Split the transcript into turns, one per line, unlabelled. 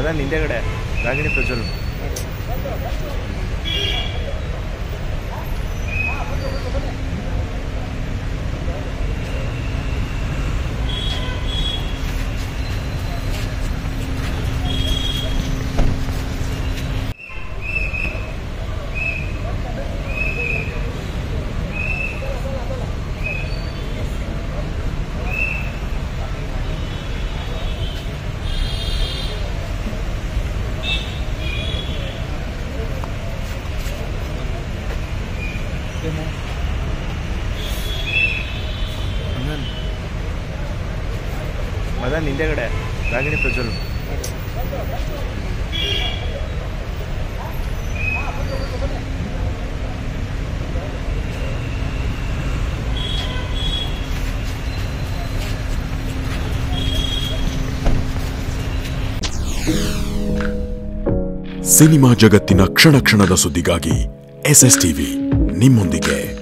ಮದನ್ ಹಿಂದೆಗಡೆ ರಾಗಿಣಿ ಪ್ರಜ್ವಲ್ ಮದನ್ ಮದನ್ ಹಿಂದೆಗಡೆ ರಾಗಿಣಿ ಪ್ರಜ್ವಲ್
ಸಿನಿಮಾ ಜಗತ್ತಿನ ಕ್ಷಣ ಕ್ಷಣದ ಸುದ್ದಿಗಾಗಿ ಎಸ್ ಎಸ್ ಟಿವಿ ನಿಮ್ಮೊಂದಿಗೆ